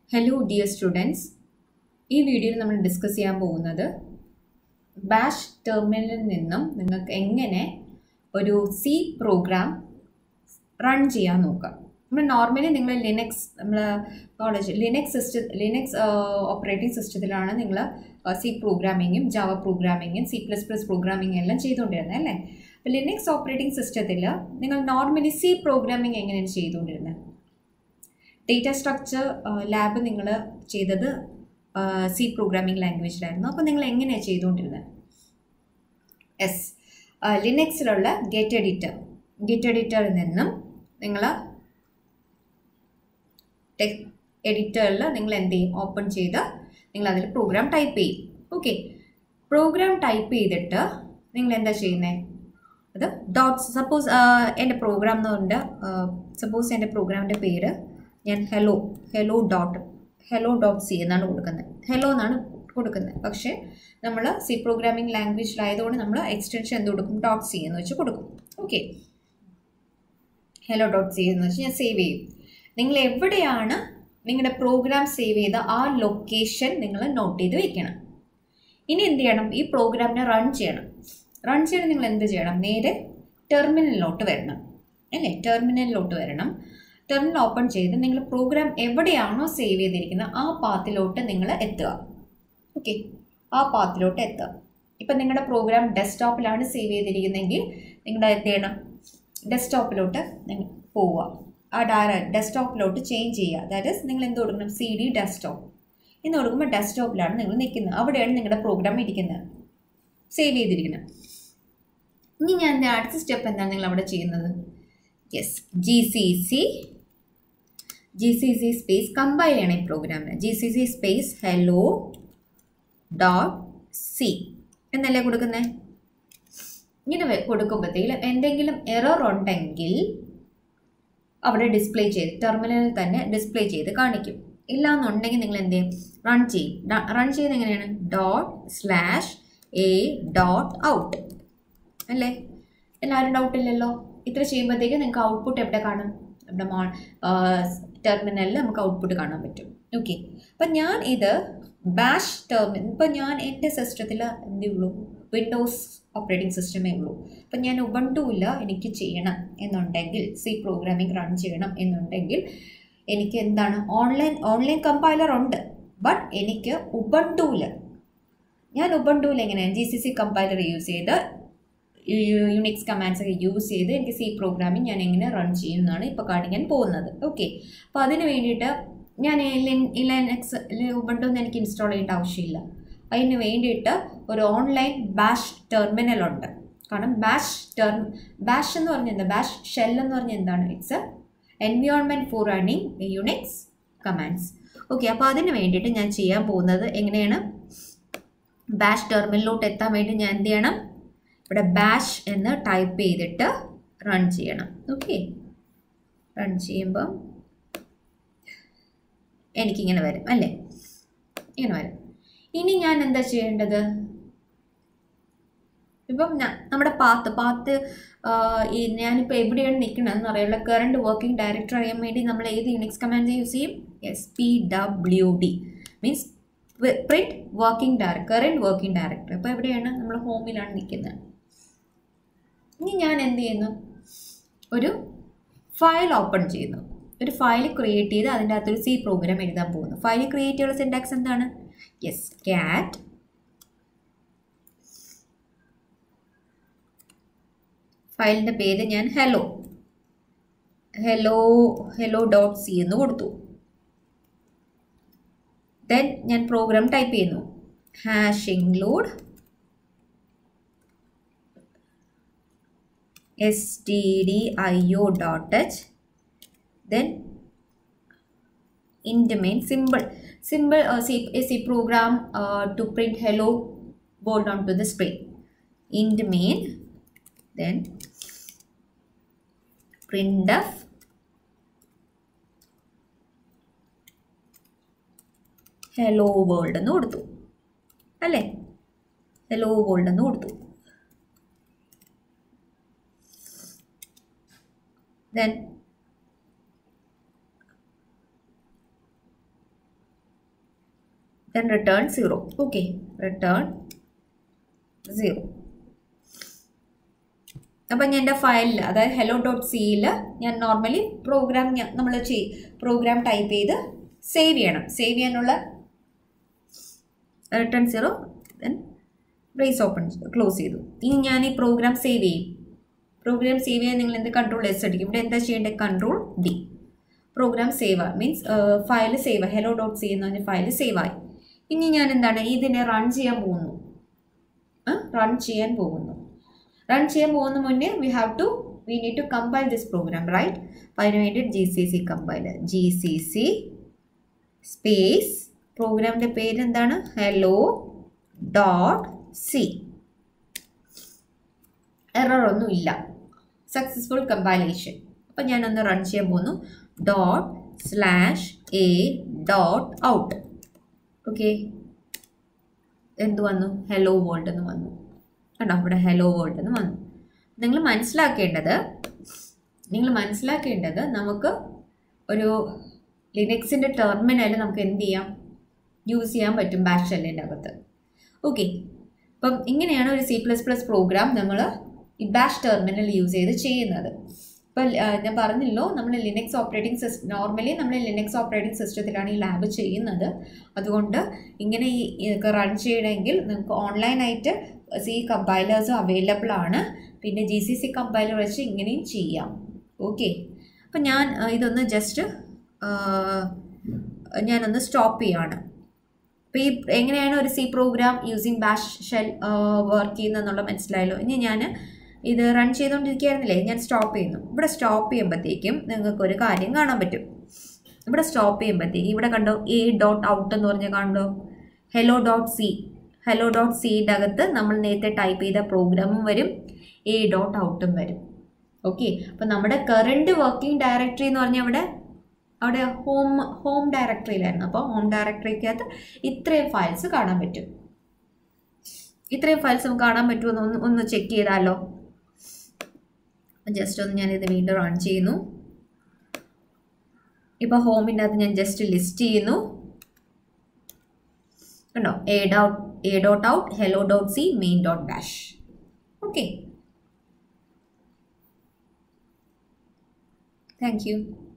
hello dear students ഈ വീഡിയോയിൽ നമ്മൾ ഡിസ്കസ് ചെയ്യാൻ പോകുന്നത് ബാഷ് ടെർമിനലിൽ നിന്നും നിങ്ങൾക്ക് എങ്ങനെ ഒരു സി പ്രോഗ്രാം റൺ ചെയ്യാൻ നോക്കാം നമ്മൾ നോർമലി നിങ്ങൾ ലിനക്സ് നമ്മൾ college Linux system Linux operating സിസ്റ്റത്തിലാണ് നിങ്ങൾ സി പ്രോഗ്രാമിങ്ങും ജാവ പ്രോഗ്രാമിങ്ങും സി പ്ലസ് പ്ലസ് പ്രോഗ്രാമിങ്ങും എല്ലാം ചെയ്തുകൊണ്ടിരുന്നത് അല്ലേ അപ്പോൾ ലിനക്സ് ഓപ്പറേറ്റിംഗ് സിസ്റ്റത്തിൽ നിങ്ങൾ നോർമലി സി പ്രോഗ്രാമിംഗ് എങ്ങനെയാണ് ചെയ്തുകൊണ്ടിരുന്നത് ഡേറ്റ സ്ട്രക്ചർ ലാബ് നിങ്ങൾ ചെയ്തത് സി പ്രോഗ്രാമിംഗ് ലാംഗ്വേജിലായിരുന്നു അപ്പോൾ നിങ്ങൾ എങ്ങനെയാണ് ചെയ്തുകൊണ്ടിരുന്നത് എസ് ലിനക്സിലുള്ള ഗെറ്റ് എഡിറ്റർ ഗെറ്റ് എഡിറ്ററിൽ നിന്നും നിങ്ങൾ ടെക് എഡിറ്ററിൽ നിങ്ങൾ എന്ത് ചെയ്യും ഓപ്പൺ ചെയ്ത് നിങ്ങൾ അതിൽ പ്രോഗ്രാം ടൈപ്പ് ചെയ്യും ഓക്കെ പ്രോഗ്രാം ടൈപ്പ് ചെയ്തിട്ട് നിങ്ങൾ എന്താ ചെയ്യുന്നത് അത് ഡോട്ട്സ് സപ്പോസ് എൻ്റെ പ്രോഗ്രാം എന്ന് പറഞ്ഞാൽ സപ്പോസ് എൻ്റെ പ്രോഗ്രാമിൻ്റെ പേര് ഞാൻ hello hello dot hello dot C എന്നാണ് കൊടുക്കുന്നത് ഹലോ എന്നാണ് കൊടുക്കുന്നത് പക്ഷേ നമ്മൾ സി പ്രോഗ്രാമിംഗ് ലാംഗ്വേജിലായതുകൊണ്ട് നമ്മൾ എക്സ്റ്റൻഷൻ എന്ത് കൊടുക്കും ഡോട്ട് സി എന്ന് വെച്ച് കൊടുക്കും ഓക്കെ ഹലോ ഡോട്ട് സി എന്ന് വെച്ച് ഞാൻ സേവ് ചെയ്യും നിങ്ങൾ എവിടെയാണ് നിങ്ങളുടെ പ്രോഗ്രാം സേവ് ചെയ്ത ആ ലൊക്കേഷൻ നിങ്ങൾ നോട്ട് ചെയ്ത് വെക്കണം ഇനി എന്ത് ചെയ്യണം ഈ പ്രോഗ്രാമിനെ റൺ ചെയ്യണം റൺ ചെയ്യണം നിങ്ങൾ എന്ത് ചെയ്യണം നേരെ ടെർമിനലിലോട്ട് വരണം അല്ലേ ടെർമിനലിലോട്ട് വരണം ടെർമിനൽ ഓപ്പൺ ചെയ്ത് നിങ്ങൾ പ്രോഗ്രാം എവിടെയാണോ സേവ് ചെയ്തിരിക്കുന്നത് ആ പാത്തിലോട്ട് നിങ്ങൾ എത്തുക ഓക്കെ ആ പാത്തിലോട്ട് എത്തുക ഇപ്പം നിങ്ങളുടെ പ്രോഗ്രാം ഡെസ്ക്ടോപ്പിലാണ് സേവ് ചെയ്തിരിക്കുന്നതെങ്കിൽ നിങ്ങൾ എന്ത് ചെയ്യണം ഡെസ്ക്ടോപ്പിലോട്ട് നിങ്ങൾ പോവുക ആ ഡയറ ഡെസ്ക്ടോപ്പിലോട്ട് ചേഞ്ച് ചെയ്യുക ദാറ്റ് ഇസ് നിങ്ങൾ എന്ത് കൊടുക്കണം സി ഡി ഡെസ്ക്ടോപ്പ് എന്ന് കൊടുക്കുമ്പോൾ ഡെസ്ക്ടോപ്പിലാണ് നിങ്ങൾ നിൽക്കുന്നത് അവിടെയാണ് നിങ്ങളുടെ പ്രോഗ്രാം ഇരിക്കുന്നത് സേവ് ചെയ്തിരിക്കുന്നത് ഇനി ഞാൻ എൻ്റെ അടുത്ത സ്റ്റെപ്പ് എന്താണ് നിങ്ങൾ അവിടെ ചെയ്യുന്നത് yes G C C G C C space compile ചെയ്യണം ഈ പ്രോഗ്രാമിന് G C C space hello dot C എന്നല്ലേ കൊടുക്കുന്നത് ഇങ്ങനെ കൊടുക്കുമ്പോഴത്തേക്കും എന്തെങ്കിലും എറർ ഉണ്ടെങ്കിൽ അവിടെ ഡിസ്പ്ലേ ചെയ്ത് ടെർമിനലിൽ തന്നെ ഡിസ്പ്ലേ ചെയ്ത് കാണിക്കും ഇല്ല എന്നുണ്ടെങ്കിൽ നിങ്ങൾ എന്ത് ചെയ്യും റൺ ചെയ്യും റൺ ചെയ്യുന്നത് എങ്ങനെയാണ് dot slash A dot out അല്ലേ എല്ലാവരും ഡൗട്ട് ഇല്ലല്ലോ ഇത്ര ചെയ്യുമ്പോഴത്തേക്ക് നിങ്ങൾക്ക് ഔട്ട്പുട്ട് എവിടെ കാണും നമ്മുടെ മോ ടെർമിനലിൽ നമുക്ക് ഔട്ട്പുട്ട് കാണാൻ പറ്റും ഓക്കെ അപ്പം ഞാൻ ഇത് ബാഷ് ടെർമിനൽ ഇപ്പം ഞാൻ എൻ്റെ സിസ്റ്റത്തിൽ എന്തേ ഉള്ളൂ വിൻഡോസ് ഓപ്പറേറ്റിംഗ് സിസ്റ്റമേ ഉള്ളൂ അപ്പം ഞാൻ ഉബണ്ടുവിൽ എനിക്ക് ചെയ്യണം എന്നുണ്ടെങ്കിൽ സി പ്രോഗ്രാമിംഗ് റൺ ചെയ്യണം എന്നുണ്ടെങ്കിൽ എനിക്ക് എന്താണ് ഓൺലൈൻ ഓൺലൈൻ കമ്പൈലർ ഉണ്ട് ബട്ട് എനിക്ക് ഉബണ്ടുവിൽ ഞാൻ ഉബണ്ടുവിൽ എങ്ങനെയാണ് G C C compiler use ചെയ്ത് യുണിക്സ് കമാൻഡ്സ് ഒക്കെ യൂസ് ചെയ്ത് എനിക്ക് സി പ്രോഗ്രാമിംഗ് ഞാൻ എങ്ങനെ റൺ ചെയ്യുന്നതാണ് ഇപ്പോൾ കാണിക്കാൻ പോകുന്നത് ഓക്കെ അപ്പോൾ അതിന് വേണ്ടിയിട്ട് ഞാൻ ലിനക്സ് ഉബണ്ടൊന്നും എനിക്ക് ഇൻസ്റ്റാൾ ചെയ്യേണ്ട ആവശ്യമില്ല അതിന് വേണ്ടിയിട്ട് ഒരു ഓൺലൈൻ ബാഷ് ടെർമിനൽ ഉണ്ട് കാരണം ബാഷ് ടെർ ബാഷ് എന്ന് പറഞ്ഞാൽ എന്താ ബാഷ് ഷെൽ എന്ന് പറഞ്ഞാൽ എന്താണ് it's a environment for running Unix commands okay അപ്പോൾ അതിന് വേണ്ടിയിട്ട് ഞാൻ ചെയ്യാൻ പോകുന്നത് എങ്ങനെയാണ് ബാഷ് ടെർമിനലിലോട്ട് എത്താൻ വേണ്ടി ഞാൻ എന്ത് ചെയ്യണം ഇവിടെ ബാഷ് എന്ന് ടൈപ്പ് ചെയ്തിട്ട് റൺ ചെയ്യണം ഓക്കെ റൺ ചെയ്യുമ്പം എനിക്കിങ്ങനെ വരും അല്ലേ ഇങ്ങനെ വരും ഇനി ഞാൻ എന്താ ചെയ്യേണ്ടത് ഇപ്പം നമ്മുടെ പാത്ത് പാത്ത് ഈ ഞാനിപ്പോൾ എവിടെയാണ് നിൽക്കണതെന്ന് അറിയാനുള്ള കറണ്ട് വർക്കിംഗ് ഡയറക്ടർ അറിയാൻ വേണ്ടി നമ്മൾ ഏത് യുണിക്സ് കമാൻഡ് യൂസ് ചെയ്യും S P W D means print working director current working director അപ്പോൾ എവിടെയാണ് നമ്മൾ ഹോമിലാണ് നിൽക്കുന്നത് ഇനി ഞാൻ എന്ത് ചെയ്യുന്നു ഒരു ഫയൽ ഓപ്പൺ ചെയ്യുന്നു ഒരു ഫയൽ ക്രിയേറ്റ് ചെയ്ത് അതിൻ്റെ അകത്തൊരു സി പ്രോഗ്രാം എഴുതാൻ പോകുന്നു ഫയൽ ക്രിയേറ്റ് ചെയ്യാനുള്ള സിൻടാക്സ് എന്താണ് യെസ് ക്യാറ്റ് ഫയലിൻ്റെ പേര് ഞാൻ hello hello hello dot C എന്ന് കൊടുത്തു ദെൻ ഞാൻ പ്രോഗ്രാം ടൈപ്പ് ചെയ്യുന്നു hash include S T D I O dot H then int main symbol symbol uh, C, is a program uh, to print hello bold onto the screen int main then printf hello world എന്ന് കൊടുത്തു അല്ലേ hello world എന്ന് കൊടുത്തു then then return 0 okay return 0 അപ്പം ഞാൻ എൻ്റെ ഫയലിൽ അതായത് ഹെലോ ഡോട്ട് സിയിൽ ഞാൻ നോർമലി പ്രോഗ്രാം നമ്മൾ ചെയ് പ്രോഗ്രാം ടൈപ്പ് ചെയ്ത് സേവ് ചെയ്യണം സേവ് ചെയ്യാനുള്ള return zero then brace open close ചെയ്തു ഇനി ഞാൻ ഈ പ്രോഗ്രാം സേവ് ചെയ്യും പ്രോഗ്രാം സേവ് ചെയ്യാൻ നിങ്ങൾ എന്ത് കൺട്രോൾ എസ് അടിക്കും ഇവിടെ എന്താ ചെയ്യേണ്ടത് കൺട്രോൾ ഡി പ്രോഗ്രാം സേവ് ആയി മീൻസ് ഫയൽ സേവ് ആയി ഹെലോ ഡോട്ട് സി എന്ന് പറഞ്ഞ ഫയൽ സേവ് ആയി ഇനി ഞാൻ എന്താണ് ഇതിനെ റൺ ചെയ്യാൻ പോകുന്നു റൺ ചെയ്യാൻ പോകുന്നു റൺ ചെയ്യാൻ പോകുന്ന മുന്നേ we have to we need to compile this program right അപ്പോൾ അതിന് വേണ്ടി G C C compiler G C C space പ്രോഗ്രാമിൻ്റെ പേര് എന്താണ് ഹലോ ഡോട്ട് സി എറർ ഒന്നും ഇല്ല സക്സസ്ഫുൾ കമ്പൈലേഷൻ അപ്പോൾ ഞാനൊന്ന് റൺ ചെയ്യാൻ പോകുന്നു dot slash A dot out okay എന്ത് വന്നു ഹലോ വേൾഡ് എന്ന് വന്നു കണ്ടോ ഇവിടെ ഹലോ വേൾഡ് എന്ന് വന്നു നിങ്ങൾ മനസ്സിലാക്കേണ്ടത് നിങ്ങൾ മനസ്സിലാക്കേണ്ടത് നമുക്ക് ഒരു ലിനക്സിൻ്റെ ടെർമിനൽ നമുക്ക് എന്ത് ചെയ്യാം യൂസ് ചെയ്യാൻ പറ്റും ബാഷ് ഷെല്ലിൻ്റെ അകത്ത് ഓക്കെ അപ്പം ഇങ്ങനെയാണ് ഒരു സി പ്ലസ് പ്ലസ് പ്രോഗ്രാം നമ്മൾ ഈ ബാഷ് ടെർമിനൽ യൂസ് ചെയ്ത് ചെയ്യുന്നത് ഇപ്പം ഞാൻ പറഞ്ഞല്ലോ നമ്മൾ ലിനക്സ് ഓപ്പറേറ്റിംഗ് സിസ്റ്റം നോർമലി നമ്മൾ ലിനക്സ് ഓപ്പറേറ്റിംഗ് സിസ്റ്റത്തിലാണ് ഈ ലാബ് ചെയ്യുന്നത് അതുകൊണ്ട് ഇങ്ങനെ ഈ റൺ ചെയ്യണമെങ്കിൽ നിങ്ങൾക്ക് ഓൺലൈനായിട്ട് സി കമ്പൈലേഴ്സും അവൈലബിൾ ആണ് പിന്നെ ജി സി സി കമ്പൈലർ വെച്ച് ഇങ്ങനെയും ചെയ്യാം ഓക്കെ അപ്പം ഞാൻ ഇതൊന്ന് ജസ്റ്റ് ഞാനൊന്ന് സ്റ്റോപ്പ് ചെയ്യാണ് അപ്പോൾ ഈ എങ്ങനെയാണ് ഒരു C program using bash shell work ചെയ്യുന്നതെന്നുള്ള മനസ്സിലായല്ലോ ഇനി ഞാൻ ഇത് റൺ ചെയ്തുകൊണ്ടിരിക്കുകയായിരുന്നില്ലേ ഞാൻ സ്റ്റോപ്പ് ചെയ്യുന്നു ഇവിടെ സ്റ്റോപ്പ് ചെയ്യുമ്പോഴത്തേക്കും നിങ്ങൾക്ക് ഒരു കാര്യം കാണാൻ പറ്റും ഇവിടെ സ്റ്റോപ്പ് ചെയ്യുമ്പോഴത്തേക്കും ഇവിടെ കണ്ടോ എ ഡോട്ട് ഔട്ട് എന്ന് പറഞ്ഞ് കണ്ടോ hello dot C hello dot സിയുടെ അകത്ത് നമ്മൾ നേരത്തെ ടൈപ്പ് ചെയ്ത പ്രോഗ്രാമും വരും എ ഡോട്ട് ഔട്ടും വരും ഓക്കെ അപ്പോൾ നമ്മുടെ കറണ്ട് വർക്കിംഗ് ഡയറക്ടറി എന്ന് പറഞ്ഞാൽ അവിടെ അവിടെ ഹോം ഹോം ഡയറക്ടറിയിലായിരുന്നു അപ്പോൾ ഹോം ഡയറക്ടറിക്കകത്ത് ഇത്രയും ഫയൽസ് കാണാൻ പറ്റും ഇത്രയും ഫയൽസ് നമുക്ക് കാണാൻ പറ്റുമെന്ന് ഒന്ന് ഒന്ന് ചെക്ക് ചെയ്താലോ ജസ്റ്റ് ഒന്ന് ഞാനിത് വീണ്ടും റൺ ചെയ്യുന്നു ഇപ്പോൾ ഹോമിൻ്റെ അകത്ത് ഞാൻ ജസ്റ്റ് ലിസ്റ്റ് ചെയ്യുന്നു കണ്ടോ A dot A dot out hello dot C main dot dash okay thank U